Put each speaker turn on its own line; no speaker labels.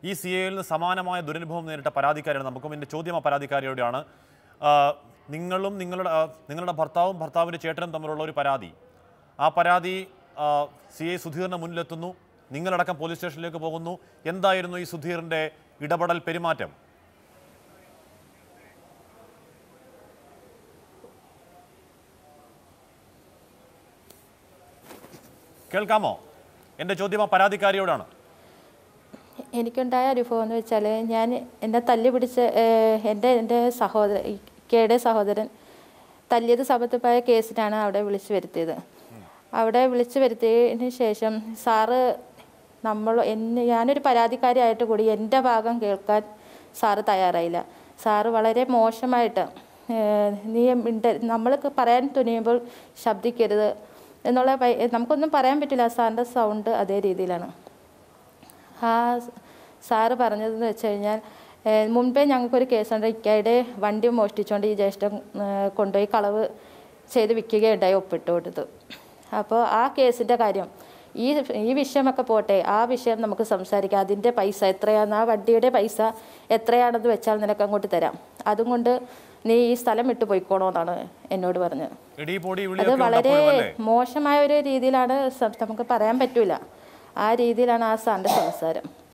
ഈ സി എയിൽ നിന്ന് സമാനമായ ദുരനുഭവം നേരിട്ട പരാതിക്കാരാണ് നമുക്കും എൻ്റെ ചോദ്യം ആ പരാതിക്കാരിയോടെയാണ് ആ, നിങ്ങളും നിങ്ങളുടെ ആ, നിങ്ങളുടെ ഭർത്താവും ഭർത്താവിൻ്റെ ചേട്ടനും തമ്മിലുള്ള ഒരു പരാതി ആ പരാതി സി ഐ സുധീറിന് മുന്നിലെത്തുന്നു നിങ്ങളടക്കം പോലീസ് സ്റ്റേഷനിലേക്ക് പോകുന്നു എന്തായിരുന്നു ഈ സുധീറിൻ്റെ ഇടപെടൽ പെരുമാറ്റം കേൾക്കാമോ എൻ്റെ ചോദ്യം ആ പരാതിക്കാരിയോടാണ്
എനിക്കുണ്ടായ അനുഭവം എന്ന് വെച്ചാൽ ഞാൻ എന്നെ തല്ലി പിടിച്ച് ഏഹ്, എൻ്റെ എൻ്റെ സഹോദരൻ ഇക്കയുടെ സഹോദരൻ തല്ലിയത് സമത്വമായ കേസിനാണ് അവിടെ വിളിച്ചു വരുത്തിയത് അവിടെ വിളിച്ചു വരുത്തിയതിന് ശേഷം സാറ് നമ്മൾ എന്നെ ഞാനൊരു പരാതിക്കാരിയായിട്ട് കൂടി എൻ്റെ ഭാഗം കേൾക്കാൻ സാറ് തയ്യാറായില്ല സാറ് വളരെ മോശമായിട്ട് ഏഹ്, നീ മിണ്ട നമ്മൾക്ക് പറയാൻ തുനിയുമ്പോൾ ശബ്ദിക്കരുത് എന്നുള്ള ഭയ- നമുക്കൊന്നും പറയാൻ പറ്റില്ല സാറിൻ്റെ സൗണ്ട് അതേ രീതിയിലാണ് ആ സാറ് പറഞ്ഞതെന്ന് വെച്ച് കഴിഞ്ഞാൽ ഏഹ് മുൻപേ ഞങ്ങൾക്കൊരു കേസുണ്ട് ഇക്കയുടെ വണ്ടി മോഷ്ടിച്ചുകൊണ്ട് ഈ ജ്യേഷ്ഠൻ ഏഹ് കൊണ്ടുപോയി കളവ് ചെയ്ത് വിൽക്കുകയുണ്ടായി ഒപ്പിട്ട് കൊടുത്തു അപ്പോൾ ആ കേസിൻ്റെ കാര്യം ഈ ഈ വിഷയമൊക്കെ പോട്ടെ ആ വിഷയം നമുക്ക് സംസാരിക്കാം അതിൻ്റെ പൈസ എത്രയാണെന്ന് ആ വണ്ടിയുടെ പൈസ എത്രയാണെന്ന് വെച്ചാൽ നിനക്ക് അങ്ങോട്ട് തരാം അതും കൊണ്ട് നീ ഈ സ്ഥലം വിട്ടു പോയിക്കോണോന്നാണ് എന്നോട് പറഞ്ഞത്
ഇടീ പൊടി
അത്
വിളിയൊക്കെ
വളരെ
ഉണ്ടപ്പോഴും അല്ലേ
മോശമായ ഒരു രീതിയിലാണ് സം- നമുക്ക് പറയാൻ പറ്റൂല ആ രീതിയിലാണ് ആ സാറിൻ്റെ സംസാരം